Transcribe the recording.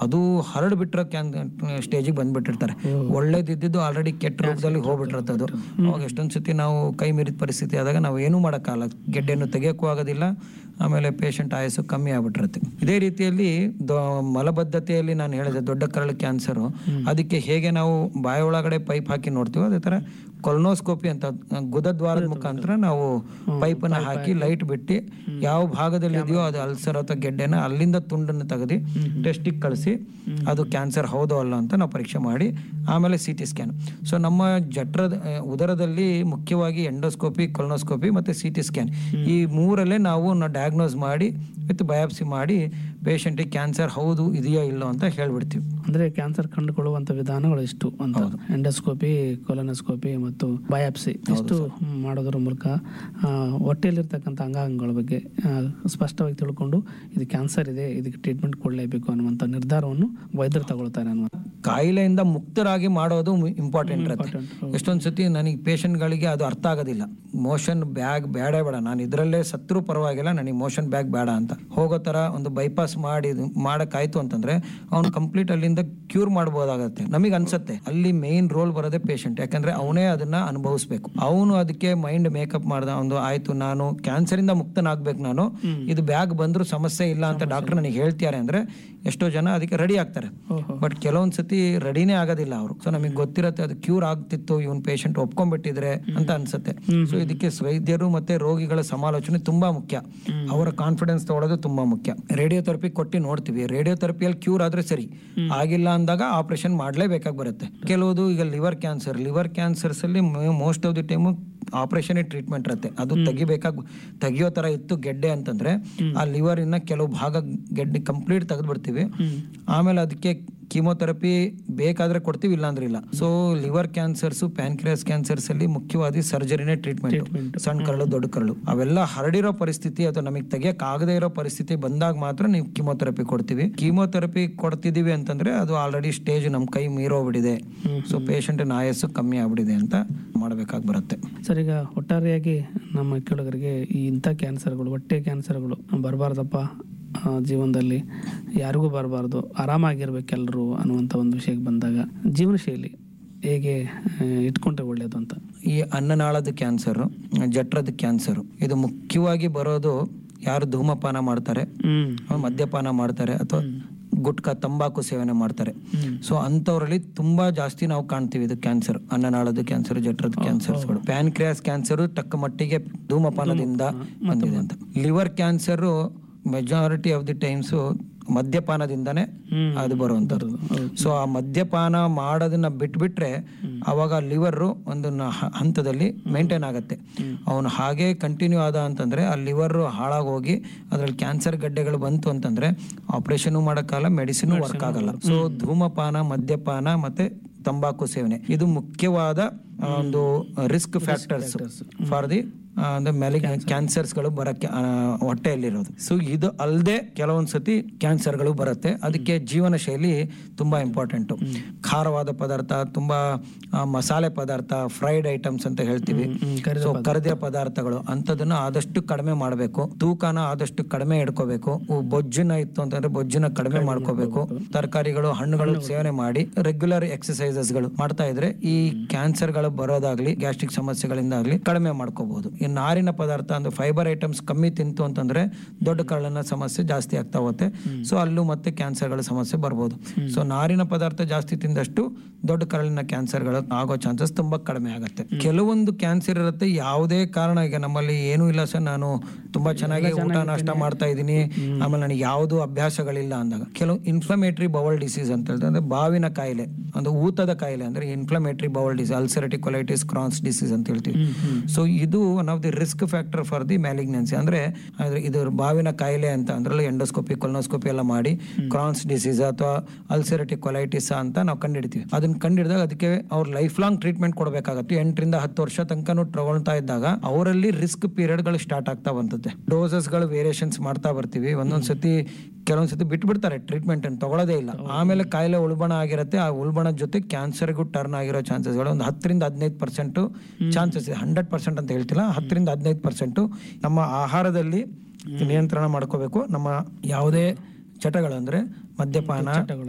ಅದು ಹರಡ್ ಬಿಟ್ಟಿರೋ can ಸ್ಟೇಜಿಗೆ ಬಂದ್ಬಿಟ್ಟಿರ್ತಾರೆ ಒಳ್ಳೇದಿದ್ದು already ಕೆಟ್ಟ ರೂಪದಲ್ಲಿ ಹೋಗ್ಬಿಟ್ಟಿರುತ್ತೆ ಅದು ಅವಾಗ ಎಷ್ಟೊಂದು ಸತಿ ನಾವು ಕೈ ಮೀರಿದ ಪರಿಸ್ಥಿತಿ ಆದಾಗ ನಾವು ಏನೂ ಮಾಡೋಕ್ಕಾಗಲ್ಲ ಗೆಡ್ಡೆಯನ್ನು ತೆಗಿಯೋಕ್ಕೂ ಆಗೋದಿಲ್ಲ ಆಮೇಲೆ ಪೇಷಂಟ್ ಆಯಸ್ಸು ಕಮ್ಮಿ ಆಗ್ಬಿಟ್ಟಿರುತ್ತೆ ಇದೇ ರೀತಿಯಲ್ಲಿ ದೊ- ಮಲಬದ್ಧತೆಯಲ್ಲಿ ನಾನು ಹೇಳಿದೆ ದೊಡ್ಡ ಕರಳು ಕ್ಯಾನ್ಸರು ಅದಕ್ಕೆ ಹೇಗೆ ನಾವು ಬಾಯಿ ಒಳಗಡೆ ಪೈಪ್ ಹಾಕಿ ನೋಡ್ತೀವೋ ಅದೇ ಥರ ಕೊಲ್ನೋಸ್ಕೋಪಿ ಅಂತ ಗುದದ್ವಾರದ ಮುಖಾಂತರ ನಾವು ಪೈಪನ್ನ ಹಾಕಿ ಲೈಟ್ ಬಿಟ್ಟು ಯಾವ ಭಾಗದಲ್ಲಿ ಇದೆಯೋ ಅದು ಅಲ್ಸರ್ ಅಥವಾ ಗೆಡ್ಡೆನ ಅಲ್ಲಿಂದ ತುಂಡನ್ನು ತೆಗೆದು ಟೆಸ್ಟಿಗೆ ಕಳಿಸಿ ಅದು ಕ್ಯಾನ್ಸರ್ ಹೌದೋ ಅಲ್ಲ ಅಂತ ನಾವು ಪರೀಕ್ಷೆ ಮಾಡಿ ಆಮೇಲೆ ಸಿ ಟಿ ಸ್ಕ್ಯಾನ್ ಸೊ ನಮ್ಮ ಜಠರದ ಆ, ಉದರದಲ್ಲಿ ಮುಖ್ಯವಾಗಿ ಎಂಡೋಸ್ಕೋಪಿ ಕೊಲ್ನೋಸ್ಕೋಪಿ ಮತ್ತು ಸಿ ಟಿ ಸ್ಕ್ಯಾನ್ ಈ ಮೂರಲ್ಲೇ ನಾವು ಡಯಾಗ್ನೋಸ್ ಮಾಡಿ ವಿತ್ ಬಯಾಪ್ಸಿ ಮಾಡಿ ಪೇಷಂಟಿಗೆ ಕ್ಯಾನ್ಸರ್ ಹೌದು ಇದೆಯೋ ಇಲ್ಲೋ ಅಂತ ಹೇಳ್ಬಿಡ್ತೀವಿ ಅಂದ್ರೆ ಕ್ಯಾನ್ಸರ್ ಕಂಡುಕೊಳ್ಳುವಂತ ವಿಧಾನಗಳು ಇಷ್ಟು ಅಂತ ಎಂಡೋಸ್ಕೋಪಿ ಕೊಲನೋಸ್ಕೋಪಿ ಮತ್ತು ಬಯಾಪ್ಸಿ ಇಷ್ಟು ಮಾಡೋದ್ರ ಮೂಲಕ ಆ, ಹೊಟ್ಟೆಯಲ್ಲಿರ್ತಕ್ಕಂಥ ಅಂಗಾಂಗಗಳ ಬಗ್ಗೆ ಆ, ಸ್ಪಷ್ಟವಾಗಿ ತಿಳ್ಕೊಂಡು ಇದು ಕ್ಯಾನ್ಸರ್ ಇದೆ ಇದಕ್ಕೆ ಟ್ರೀಟ್ಮೆಂಟ್ ಕೊಡಲೇಬೇಕು ಅನ್ನುವಂಥ ನಿರ್ಧಾರವನ್ನು ವೈದ್ಯರು ತಗೊಳ್ತಾರೆ ಅನ್ನುವ ಕಾಯಿಲೆಯಿಂದ ಮುಕ್ತರಾಗಿ ಮಾಡೋದು ಇಂಪಾರ್ಟೆಂಟ್ ಇರುತ್ತೆ ಎಷ್ಟೊಂದು ಸತಿ ನನಗೆ ಪೇಷಂಟ್ಗಳಿಗೆ ಅದು ಅರ್ಥ ಆಗೋದಿಲ್ಲ ಮೋಷನ್ ಬ್ಯಾಗ್ ಬೇಡ ಬೇಡ ನಾನು ಇದರಲ್ಲೇ ಸತ್ರು ಪರವಾಗಿಲ್ಲ ನನಗೆ ಮೋಷನ್ ಬ್ಯಾಗ್ ಬೇಡ ಅಂತ ಹೋಗೋ ಥರ ಒಂದು ಬೈಪಾಸ್ ಮಾಡಿ ಇದು ಮಾಡೋಕ್ಕಾಯ್ತು ಅಂತಂದ್ರೆ ಅವ್ನು ಕಂಪ್ಲೀಟ್ ಅಲ್ಲಿಂದ ಕ್ಯೂರ್ ಮಾಡ್ಬೋದಾಗತ್ತೆ ನಮಗೆ ಅನ್ಸುತ್ತೆ ಅಲ್ಲಿ ಮೇನ್ ರೋಲ್ ಬರೋದೇ ಪೇಷಂಟ್ ಯಾಕಂದ್ರೆ ಅವನೇ ಅದನ್ನ ಅನುಭವಿಸ್ಬೇಕು ಅವನು ಅದಕ್ಕೆ ಮೈಂಡ್ ಮೇಕಪ್ ಮಾಡ್ದ ಒಂದು ಆಯ್ತು ನಾನು ಕ್ಯಾನ್ಸರ್ ಇಂದ ಮುಕ್ತನಾಗ್ಬೇಕು ನಾನು ಇದು ಬ್ಯಾಗ್ ಬಂದ್ರು ಸಮಸ್ಯೆ ಇಲ್ಲ ಅಂತ ಡಾಕ್ಟರ್ ನನಗೆ ಹೇಳ್ತಾರೆ ಅಂದ್ರೆ ಎಷ್ಟೋ ಜನ ಅದಕ್ಕೆ ರೆಡಿ ಆಗ್ತಾರೆ ಬಟ್ ಕೆಲವೊಂದ್ ಸತಿ ರೆಡಿನೇ ಆಗೋದಿಲ್ಲ ಅವರು ಸೊ ನಮಗೆ ಗೊತ್ತಿರತ್ತೆ ಅದು ಕ್ಯೂರ್ ಆಗ್ತಿತ್ತು ಇವನ್ ಪೇಷಂಟ್ ಒಪ್ಕೊಂಡ್ಬಿಟ್ಟಿದ್ರೆ ಅಂತ ಅನ್ಸುತ್ತೆ ಸೊ ಇದಕ್ಕೆ ವೈದ್ಯರು ಮತ್ತೆ ರೋಗಿಗಳ ಸಮಾಲೋಚನೆ ತುಂಬಾ ಮುಖ್ಯ ಅವರ ಕಾನ್ಫಿಡೆನ್ಸ್ ತಗೊಳ್ಳೋದು ತುಂಬಾ ಮುಖ್ಯ ರೇಡಿಯೋಥೆರಪಿ ಕೊಟ್ಟು ನೋಡ್ತೀವಿ ರೇಡಿಯೋಥೆರಪಿಯಲ್ಲಿ ಕ್ಯೂರ್ ಆದ್ರೆ ಸರಿ ಆಗಿಲ್ಲ ಅಂದಾಗ ಆಪರೇಷನ್ ಮಾಡ್ಲೇಬೇಕಾಗಿ ಬರುತ್ತೆ ಕೆಲವುದು ಈಗ ಲಿವರ್ ಕ್ಯಾನ್ಸರ್ ಲಿವರ್ ಕ್ಯಾನ್ಸರ್ಸ್ ಅಲ್ಲಿ most of the time operation treatment ಇರುತ್ತೆ ಅದು ತೆಗಿಬೇಕಾಗಿ ತೆಗಿಯೋ ತರ ಇತ್ತು ಗೆಡ್ಡೆ ಅಂತಂದ್ರೆ ಆ ಲಿವರ್ ಇನ್ನ ಕೆಲವು ಭಾಗ ಗೆಡ್ಡೆ ಕಂಪ್ಲೀಟ್ ತೆಗೆದ್ಬಿಡ್ತೀವಿ ಆಮೇಲೆ ಅದಕ್ಕೆ ಕೀಮೋಥೆರಪಿ ಬೇಕಾದ್ರೆ ಕೊಡ್ತೀವಿ ಇಲ್ಲ ಅಂದ್ರೆ ಇಲ್ಲ so liver cancers pancreas cancers ಅಲ್ಲಿ ಮುಖ್ಯವಾಗಿ ಸರ್ಜರಿನೇ ಟ್ರೀಟ್ಮೆಂಟ್ ಸಣ್ಣ ಕರಳು ದೊಡ್ಡ ಕರಳು ಅವೆಲ್ಲ ಹರಡಿರೋ ಪರಿಸ್ಥಿತಿ ಅಥವಾ ನಮಗೆ ತೆಗಿಯಕ್ ಆಗದೇ ಇರೋ ಪರಿಸ್ಥಿತಿ ಬಂದಾಗ ಮಾತ್ರ ನೀವು ಕೀಮೋಥೆರಪಿ ಕೊಡ್ತೀವಿ ಕೀಮೋಥೆರಪಿ ಕೊಡ್ತಿದೀವಿ ಅಂತಂದ್ರೆ ಅದು ಆಲ್ರೆಡಿ ಸ್ಟೇಜ್ ನಮ್ ಕೈ ಮೀರೋಗ್ಬಿಟ್ಟಿದೆ ಸೊ ಪೇಷಂಟಿನ ಆಯಸ್ಸು ಕಮ್ಮಿ ಆಗ್ಬಿಟ್ಟಿದೆ ಅಂತ ಮಾಡಬೇಕಾಗಿ ಬರುತ್ತೆ ಸರ್ ಈಗ ಒಟ್ಟಾರೆಯಾಗಿ ನಮ್ಮ ಕೇಳುಗರಿಗೆ ಈ ಇಂಥ ಕ್ಯಾನ್ಸರ್ಗಳು ಹೊಟ್ಟೆ ಕ್ಯಾನ್ಸರ್ಗಳು ಬರಬಾರ್ದಪ್ಪ ಆ, ಜೀವನದಲ್ಲಿ ಯಾರಿಗೂ ಬರಬಾರ್ದು ಆರಾಮಾಗಿರ್ಬೇಕು ಎಲ್ಲರೂ ಅನ್ನುವಂಥ ಒಂದು ವಿಷಯಕ್ಕೆ ಬಂದಾಗ ಜೀವನ ಶೈಲಿ ಹೇಗೆ ಆ, ಇಟ್ಕೊಂಡ್ರೆ ಒಳ್ಳೆಯದು ಅಂತ ಈ ಅನ್ನನಾಳದ ಕ್ಯಾನ್ಸರ್ ಜಠರದ ಕ್ಯಾನ್ಸರ್ ಇದು ಮುಖ್ಯವಾಗಿ ಬರೋದು ಯಾರು ಧೂಮಪಾನ ಮಾಡ್ತಾರೆ ಹ್ಮ್ ಮದ್ಯಪಾನ ಮಾಡ್ತಾರೆ ಅಥವಾ ಗುಟ್ಕಾ ತಂಬಾಕು ಸೇವನೆ ಮಾಡ್ತಾರೆ ಸೊ ಅಂಥವ್ರಲ್ಲಿ ತುಂಬಾ ಜಾಸ್ತಿ ನಾವು ಕಾಣ್ತೀವಿ ಇದು ಕ್ಯಾನ್ಸರ್ ಅನ್ನನಾಳದ ಕ್ಯಾನ್ಸರ್ ಜಠರದ ಕ್ಯಾನ್ಸರ್ಸ್ಗಳು ಪ್ಯಾನ್ಕ್ರಿಯಾಸ್ ಕ್ಯಾನ್ಸರ್ ತಕ್ಕ ಮಟ್ಟಿಗೆ ಧೂಮಪಾನದಿಂದ ಬಂದಿದೆ ಅಂತ liver cancer majority of the times ಮದ್ಯಪಾನದಿಂದನೇ ಅದು ಬರುವಂಥದ್ದು ಸೊ ಆ ಮದ್ಯಪಾನ ಮಾಡೋದನ್ನ ಬಿಟ್ಬಿಟ್ರೆ ಅವಾಗ ಲಿವರ್ ಒಂದು ನ- ಹ- ಹಂತದಲ್ಲಿ ಮೇಂಟೈನ್ ಆಗುತ್ತೆ ಅವನು ಹಾಗೆ ಕಂಟಿನ್ಯೂ ಆದ ಅಂತಂದ್ರೆ ಆ ಲಿವರ್ ಹಾಳಾಗೋಗಿ ಅದ್ರಲ್ಲಿ ಕ್ಯಾನ್ಸರ್ ಗಡ್ಡೆಗಳು ಬಂತು ಅಂತಂದ್ರೆ ಆಪರೇಷನ್ ಮಾಡೋಕ್ಕಲ್ಲ ಮೆಡಿಸಿನ್ ವರ್ಕ್ ಆಗಲ್ಲ ಸೊ ಧೂಮಪಾನ ಮದ್ಯಪಾನ ಮತ್ತೆ ತಂಬಾಕು ಸೇವನೆ ಇದು ಮುಖ್ಯವಾದ ಆ, ಒಂದು ರಿಸ್ಕ್ ಫ್ಯಾಕ್ಟರ್ಸ್ ಫಾರ್ ದಿ ಅಂದ್ರೆ ಮೆಲಿಗ್ ಕ್ಯಾನ್ಸರ್ಸ್ಗಳು ಬರಕ್ಕೆ ಆ, ಹೊಟ್ಟೆಯಲ್ಲಿರೋದು ಸೊ ಇದು ಅಲ್ಲದೆ ಕೆಲವೊಂದ್ ಸತಿ ಕ್ಯಾನ್ಸರ್ಗಳು ಬರುತ್ತೆ ಅದಕ್ಕೆ ಜೀವನ ಶೈಲಿ ತುಂಬಾ ಇಂಪಾರ್ಟೆಂಟು ಖಾರವಾದ ಪದಾರ್ಥ ತುಂಬಾ ಆ, ಮಸಾಲೆ ಪದಾರ್ಥ ಫ್ರೈಡ್ ಐಟಮ್ಸ್ ಅಂತ ಹೇಳ್ತೀವಿ ಸೊ ಕರಿದ ಪದಾರ್ಥಗಳು ಅಂಥದನ್ನ ಆದಷ್ಟು ಕಡಿಮೆ ಮಾಡಬೇಕು ತೂಕನ ಆದಷ್ಟು ಕಡಿಮೆ ಇಟ್ಕೋಬೇಕು ಬೊಜ್ಜುನ ಇತ್ತು ಅಂತಂದ್ರೆ ಬೊಜ್ಜುನ ಕಡಿಮೆ ಮಾಡ್ಕೋಬೇಕು ತರಕಾರಿಗಳು ಹಣ್ಣುಗಳು ಸೇವನೆ ಮಾಡಿ ರೆಗ್ಯುಲರ್ ಎಕ್ಸಸೈಸಸ್ಗಳು ಮಾಡ್ತಾ ಇದ್ರೆ ಈ ಕ್ಯಾನ್ಸರ್ಗಳು ಬರೋದಾಗ್ಲಿ ಗ್ಯಾಸ್ಟ್ರಿಕ್ ಸಮಸ್ಯೆಗಳಿಂದ ಆಗ್ಲಿ ಕಡಿಮೆ ಮಾಡ್ಕೋಬಹುದು ಈ ನಾರಿನ ಪದಾರ್ಥ ಅಂದ್ರೆ ಫೈಬರ್ ಐಟಮ್ಸ್ ಕಮ್ಮಿ ತಿಂತು ಅಂತಂದ್ರೆ ದೊಡ್ಡ ಕರಳಿನ ಸಮಸ್ಯೆ ಜಾಸ್ತಿ ಆಗ್ತಾ ಹೋಗುತ್ತೆ ಸೊ ಅಲ್ಲೂ ಮತ್ತೆ ಕ್ಯಾನ್ಸರ್ಗಳ ಸಮಸ್ಯೆ ಬರ್ಬೋದು ಸೊ ನಾರಿನ ಪದಾರ್ಥ ಜಾಸ್ತಿ ತಿಂದಷ್ಟು ದೊಡ್ಡ ಕರಳಿನ ಕ್ಯಾನ್ಸರ್ಗಳು ಆಗೋ ಚಾನ್ಸಸ್ ತುಂಬಾ ಕಡಿಮೆ ಆಗುತ್ತೆ ಕೆಲವೊಂದು ಕ್ಯಾನ್ಸರ್ ಇರುತ್ತೆ ಯಾವುದೇ ಕಾರಣ ಈಗ ನಮ್ಮಲ್ಲಿ ಏನೂ ಇಲ್ಲ ಸರ್ ನಾನು ತುಂಬಾ ಚೆನ್ನಾಗಿ ಊಟ ನಾಷ್ಟ ಮಾಡ್ತಾ ಇದ್ದೀನಿ ಆಮೇಲೆ ನನಗೆ ಯಾವುದು ಅಭ್ಯಾಸಗಳಿಲ್ಲ ಅಂದಾಗ ಕೆಲವು ಇನ್ಫ್ಲಮೇಟರಿ ಬವಲ್ ಡಿಸೀಸ್ ಅಂತ ಹೇಳ್ತಾರೆ ಅಂದ್ರೆ ಬಾವಿನ ಕಾಯಿಲೆ ಒಂದು ಊತದ ಕಾಯಿಲೆ ಅಂದ್ರೆ inflammatory bowel disease ulcerative colitis Crohn's disease ಅಂತ ಹೇಳ್ತೀವಿ ಸೊ ಇದು one of the risk factor for the malignancy ಅಂದ್ರೆ ಅದ್ರ ಇದು ಬಾವಿನ ಕಾಯಿಲೆ ಅಂತ ಅಂದ್ರಲ್ಲಿ ಎಂಡೋಸ್ಕೋಪಿ ಕೊಲೋಸ್ಕೋಪಿ ಎಲ್ಲ ಮಾಡಿ ಕ್ರಾನ್ಸ್ ಡಿಸೀಸ್ ಅಥವಾ ಅಲ್ಸರಟಿಕ್ ಕೊಲೈಟಿಸ್ ಅಂತ ನಾವು ಕಂಡಿಡ್ತೀವಿ ಅದನ್ನ ಕಂಡಿಡಿದಾಗ ಅದಕ್ಕೆ ಅವ್ರ ಲೈಫ್ ಲಾಂಗ್ ಟ್ರೀಟ್ಮೆಂಟ್ ಕೊಡಬೇಕಾಗತ್ತೆ ಎಂಟರಿಂದ ಹತ್ತು ವರ್ಷ ತನಕನೂ ತಗೊಳ್ತಾ ಇದ್ದಾಗ ಅವರಲ್ಲಿ ರಿಸ್ಕ್ ಪೀರಿಯಡ್ಗಳು ಸ್ಟಾರ್ಟ್ ಆಗ್ತಾ ಬಂತದೆ ಡೋಸಸ್ಗಳು ವೇರಿಯೇಷನ್ಸ್ ಮಾಡ್ತಾ ಬರ್ತೀವಿ ಒಂದೊಂದ್ ಸತಿ ಕೆಲವೊಂದ್ ಸತಿ ಬಿಟ್ಬಿಡ್ತಾರೆ ಟ್ರೀಟ್ಮೆಂಟ್ ಅನ್ನು ತಗೊಳ್ಳೋದೇ ಇಲ್ಲ ಆಮೇಲೆ ಕಾಯಿಲೆ ಉಲ್ಬಣ ಆಗಿರುತ್ತೆ ಆ ಉಲ್ಬಣದ ಜೊತೆ ಕ್ಯಾನ್ಸರ್ಗೂ ಟರ್ನ್ ಆಗಿರೋ ಚಾನ್ಸಸ್ಗಳು ಒಂದು ಹತ್ತರಿಂದ ಹದಿನೈದು ಪರ್ಸೆಂಟ್ ಚಾನ್ಸಸ್ ಇದೆ ಹಂಡ್ರೆಡ್ ಪರ್ಸೆಂಟ್ ಅಂತ ಹೇಳ್ತಿಲ್ಲ ಹತ್ತರಿಂದ ಹದಿನೈದು ಪರ್ಸೆಂಟ್ ನಮ್ಮ ಆಹಾರದಲ್ಲಿ ನಿಯಂತ್ರಣ ಮಾಡ್ಕೋಬೇಕು ನಮ್ಮ ಯಾವುದೇ ಚಟಗಳು ಅಂದ್ರೆ ಮದ್ಯಪಾನ